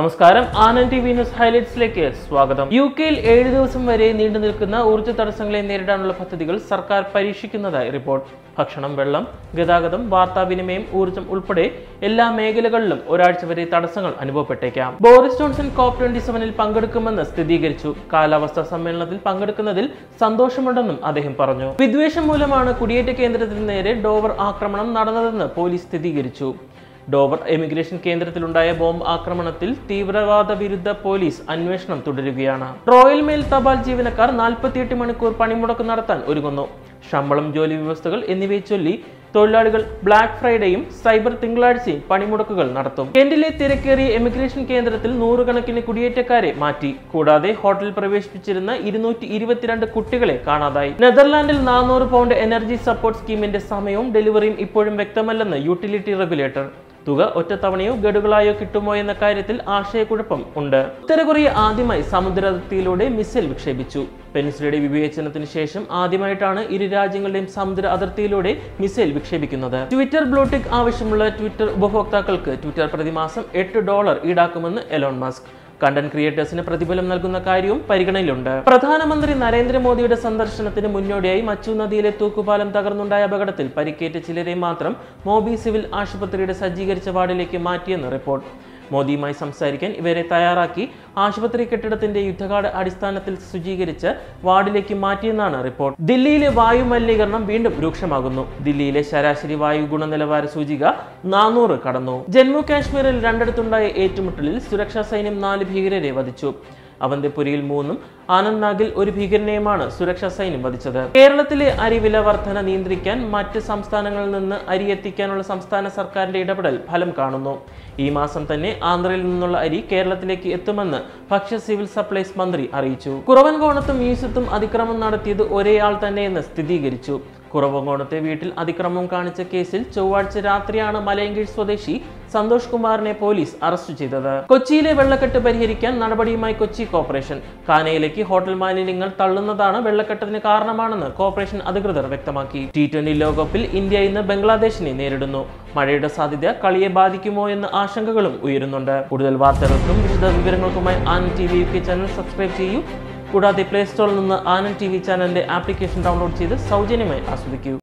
നമസ്കാരം Anand T V news ഹൈലൈറ്റ്സിലേക്ക് സ്വാഗതം യു കെയിൽ ഏഴ് ദിവസം വരെ നീണ്ടു നിൽക്കുന്ന ഊർജ്ജ തടസ്സങ്ങളെ നേരിടാനുള്ള പദ്ധതികൾ സർക്കാർ പരീക്ഷിക്കുന്നതായി റിപ്പോർട്ട് ഭക്ഷണം വെള്ളം ഗതാഗതം വാർത്താവിനിമയം ഊർജ്ജം ഉൾപ്പെടെ എല്ലാ മേഖലകളിലും ഒരാഴ്ച വരെ തടസ്സങ്ങൾ അനുഭവപ്പെട്ടേക്കാം ബോറിസ് ജോൺസൺ കോപ്പ് ട്വന്റി സെവനിൽ പങ്കെടുക്കുമെന്ന് സ്ഥിരീകരിച്ചു കാലാവസ്ഥാ സമ്മേളനത്തിൽ പങ്കെടുക്കുന്നതിൽ സന്തോഷമുണ്ടെന്നും അദ്ദേഹം പറഞ്ഞു വിദ്വേഷം മൂലമാണ് കുടിയേറ്റ കേന്ദ്രത്തിന് നേരെ ഡോവർ ആക്രമണം നടന്നതെന്ന് പോലീസ് സ്ഥിരീകരിച്ചു ഡോവർ എമിഗ്രേഷൻ കേന്ദ്രത്തിലുണ്ടായ ബോംബ് ആക്രമണത്തിൽ തീവ്രവാദ വിരുദ്ധ പോലീസ് അന്വേഷണം തുടരുകയാണ് റോയൽ മെയിൽ തപാൽ ജീവനക്കാർ നാൽപ്പത്തിയെട്ട് മണിക്കൂർ പണിമുടക്ക് നടത്താൻ ഒരുങ്ങുന്നു ശമ്പളം ജോലി വ്യവസ്ഥകൾ എന്നിവയെ ചൊല്ലി തൊഴിലാളികൾ ബ്ലാക്ക് ഫ്രൈഡേയും സൈബർ തിങ്കളാഴ്ചയും പണിമുടക്കുകൾ നടത്തും കെന്റിലെ തിരക്കേറിയ എമിഗ്രേഷൻ കേന്ദ്രത്തിൽ നൂറുകണക്കിന് കുടിയേറ്റക്കാരെ മാറ്റി കൂടാതെ ഹോട്ടലിൽ പ്രവേശിപ്പിച്ചിരുന്ന ഇരുന്നൂറ്റി ഇരുപത്തിരണ്ട് കുട്ടികളെ കാണാതായി നെതർലാൻഡിൽ നാനൂറ് പൗണ്ട് എനർജി സപ്പോർട്ട് സ്കീമിന്റെ സമയവും ഡെലിവറിയും ഇപ്പോഴും വ്യക്തമല്ലെന്ന് യൂട്ടിലിറ്റി റെഗുലേറ്റർ തുക ഒറ്റത്തവണയോ ഗഡുകളായോ കിട്ടുമോ എന്ന കാര്യത്തിൽ ആശയക്കുഴപ്പം ഉണ്ട് ഉത്തര കൊറിയ ആദ്യമായി സമുദ്ര അതിർത്തിയിലൂടെ മിസൈൽ വിക്ഷേപിച്ചു പെനിൻസുലയുടെ വിവേചനത്തിന് ശേഷം ആദ്യമായിട്ടാണ് ഇരു രാജ്യങ്ങളുടെയും സമുദ്ര അതിർത്തിയിലൂടെ മിസൈൽ വിക്ഷേപിക്കുന്നത് ട്വിറ്റർ ബ്ലൂടിക് ആവശ്യമുള്ള ട്വിറ്റർ ഉപഭോക്താക്കൾക്ക് ട്വിറ്റർ പ്രതിമാസം എട്ട് ഡോളർ ഈടാക്കുമെന്ന് എലോൺ മസ്ക് കണ്ടന്റ് ക്രിയേറ്റേഴ്സിന് പ്രതിഫലം നൽകുന്ന കാര്യവും പരിഗണനയിലുണ്ട് പ്രധാനമന്ത്രി നരേന്ദ്രമോദിയുടെ സന്ദർശനത്തിന് മുന്നോടിയായി മച്ചു നദിയിലെ തൂക്കുപാലം തകർന്നുണ്ടായ അപകടത്തിൽ പരിക്കേറ്റ ചിലരെ മാത്രം മോബി സിവിൽ ആശുപത്രിയുടെ സജ്ജീകരിച്ച വാർഡിലേക്ക് മാറ്റിയെന്ന് റിപ്പോർട്ട് മോദിയുമായി സംസാരിക്കാൻ ഇവരെ തയ്യാറാക്കി ആശുപത്രി കെട്ടിടത്തിന്റെ യുദ്ധകാല അടിസ്ഥാനത്തിൽ ശുചീകരിച്ച് വാർഡിലേക്ക് മാറ്റിയെന്നാണ് റിപ്പോർട്ട് ദില്ലിയിലെ വായു മലിനീകരണം വീണ്ടും രൂക്ഷമാകുന്നു ദില്ലിയിലെ ശരാശരി വായു ഗുണനിലവാര സൂചിക നാനൂറ് കടന്നു ജമ്മു കാശ്മീരിൽ രണ്ടിടത്തുണ്ടായ ഏറ്റുമുട്ടലിൽ സുരക്ഷാ സൈന്യം നാല് ഭീകരരെ വധിച്ചു അവന്തിപുരിയിൽ മൂന്നും ആനന്ദ്നാഗിൽ ഒരു ഭീകരനെയുമാണ് സുരക്ഷാ സൈന്യം വധിച്ചത് കേരളത്തിലെ അരി വില വർധന നിയന്ത്രിക്കാൻ മറ്റ് സംസ്ഥാനങ്ങളിൽ നിന്ന് അരി എത്തിക്കാനുള്ള സംസ്ഥാന സർക്കാരിന്റെ ഇടപെടൽ ഫലം കാണുന്നു ഈ മാസം തന്നെ ആന്ധ്രയിൽ നിന്നുള്ള അരി കേരളത്തിലേക്ക് എത്തുമെന്ന് ഭക്ഷ്യ സിവിൽ സപ്ലൈസ് മന്ത്രി അറിയിച്ചു കുറവൻകോണത്തും മ്യൂസിയത്തും അതിക്രമം നടത്തിയത് ഒരേ ആൾ തന്നെയെന്ന് സ്ഥിരീകരിച്ചു കുറവങ്കോണത്തെ വീട്ടിൽ അതിക്രമം കാണിച്ച കേസിൽ ചൊവ്വാഴ്ച രാത്രിയാണ് മലയങ്കീഴ് സ്വദേശി സന്തോഷ് കുമാറിനെ പോലീസ് അറസ്റ്റ് ചെയ്തത് കൊച്ചിയിലെ വെള്ളക്കെട്ട് പരിഹരിക്കാൻ നടപടിയുമായി കൊച്ചി കോർപ്പറേഷൻ കാനയിലേക്ക് ഹോട്ടൽ മാലിന്യങ്ങൾ തള്ളുന്നതാണ് വെള്ളക്കെട്ടത്തിന് കാരണമാണെന്ന് കോർപ്പറേഷൻ അധികൃതർ വ്യക്തമാക്കി ടി ട്വന്റി ലോകകപ്പിൽ ഇന്ത്യ ഇന്ന് ബംഗ്ലാദേശിനെ നേരിടുന്നു മഴയുടെ സാധ്യത കളിയെ ബാധിക്കുമോ എന്ന ആശങ്കകളും ഉയരുന്നുണ്ട് കൂടുതൽ വാർത്തകൾക്കും വിശദ വിവരങ്ങൾക്കുമായി Anand T V U K channel subscribe ചെയ്യൂ കൂടാതെ പ്ലേ സ്റ്റോറിൽ നിന്ന് ആനന്ദ് ടി വി ചാനലിന്റെ ആപ്ലിക്കേഷൻ ഡൗൺലോഡ് ചെയ്ത് സൗജന്യമായി ആസ്വദിക്കൂ